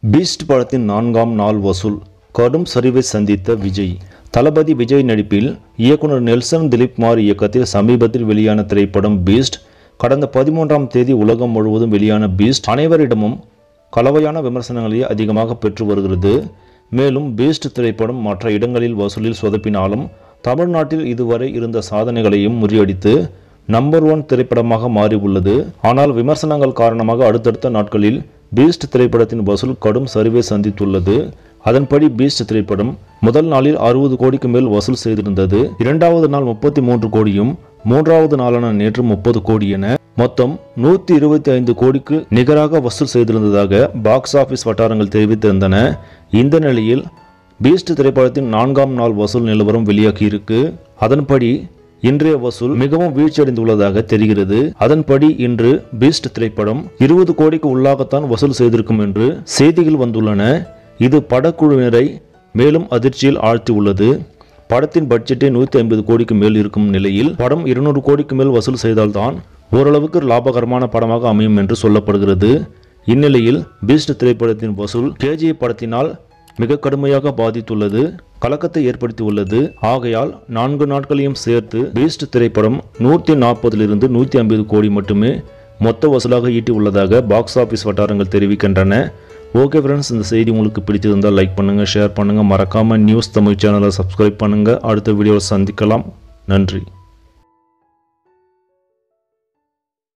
Beast படத்தின் நான்காம் நாள் வசூல் கடும் சரிவை சந்தித்த விஜய் தளபதி விஜய் நடிப்பில் இயக்குனர் நெல்சன் திலீப்குமார் இயக்கத்தில் சமீபத்தில் வெளியான திரைப்படம் பீஸ்ட் கடந்த பதிமூன்றாம் தேதி உலகம் முழுவதும் வெளியான பீஸ்ட் அனைவரிடமும் கலவையான விமர்சனங்களை அதிகமாக பெற்று வருகிறது மேலும் பீஸ்ட் திரைப்படம் மற்ற இடங்களில் வசூலில் சொதப்பினாலும் தமிழ்நாட்டில் இதுவரை இருந்த சாதனைகளையும் முறியடித்து நம்பர் ஒன் திரைப்படமாக மாறி உள்ளது ஆனால் விமர்சனங்கள் காரணமாக அடுத்தடுத்த நாட்களில் பீஸ்ட் திரைப்படத்தின் வசூல் கடும் சரிவை சந்தித்துள்ளது அதன்படி பீஸ்ட் திரைப்படம் முதல் நாளில் அறுபது கோடிக்கு மேல் வசூல் செய்திருந்தது இரண்டாவது நாள் முப்பத்தி மூன்று கோடியும் மூன்றாவது நாளான நேற்று முப்பது கோடி என மொத்தம் நூற்றி இருபத்தி ஐந்து கோடிக்கு நிகராக வசூல் செய்திருந்ததாக பாக்ஸ் ஆபீஸ் வட்டாரங்கள் தெரிவித்திருந்தன இந்த நிலையில் பீஸ்ட் திரைப்படத்தின் நான்காம் நாள் வசூல் நிலவரம் வெளியாகியிருக்கு அதன்படி இன்றைய வசூல் மிகவும் வீழ்ச்சியடைந்துள்ளதாக தெரிகிறது அதன்படி இன்று பீஸ்ட் திரைப்படம் இருபது கோடிக்கு உள்ளாகத்தான் வசூல் செய்திருக்கும் என்று செய்திகள் வந்துள்ளன இது படக்குழுவினரை மேலும் அதிர்ச்சியில் ஆழ்த்தியுள்ளது படத்தின் பட்ஜெட்டே நூற்றி ஐம்பது கோடிக்கு மேல் இருக்கும் நிலையில் படம் இருநூறு கோடிக்கு மேல் வசூல் செய்தால்தான் ஓரளவுக்கு லாபகரமான படமாக அமையும் என்று சொல்லப்படுகிறது இந்நிலையில் பீஸ்ட் திரைப்படத்தின் வசூல் கேஜி படத்தினால் மிக கடுமையாக பாதித்துள்ளது கலக்கத்தை ஏற்படுத்தியுள்ளது ஆகையால் நான்கு நாட்களையும் சேர்த்து பீஸ்ட் திரைப்படம் நூற்றி நாற்பதிலிருந்து நூற்றி ஐம்பது கோடி மட்டுமே மொத்த வசூலாக ஈட்டி உள்ளதாக பாக்ஸ் ஆஃபீஸ் வட்டாரங்கள் தெரிவிக்கின்றன ஓகே ஃப்ரெண்ட்ஸ் இந்த செய்தி உங்களுக்கு பிடிச்சிருந்தால் லைக் பண்ணுங்கள் ஷேர் பண்ணுங்கள் மறக்காமல் நியூஸ் தமிழ் சேனலை சப்ஸ்கிரைப் பண்ணுங்கள் அடுத்த வீடியோவில் சந்திக்கலாம் நன்றி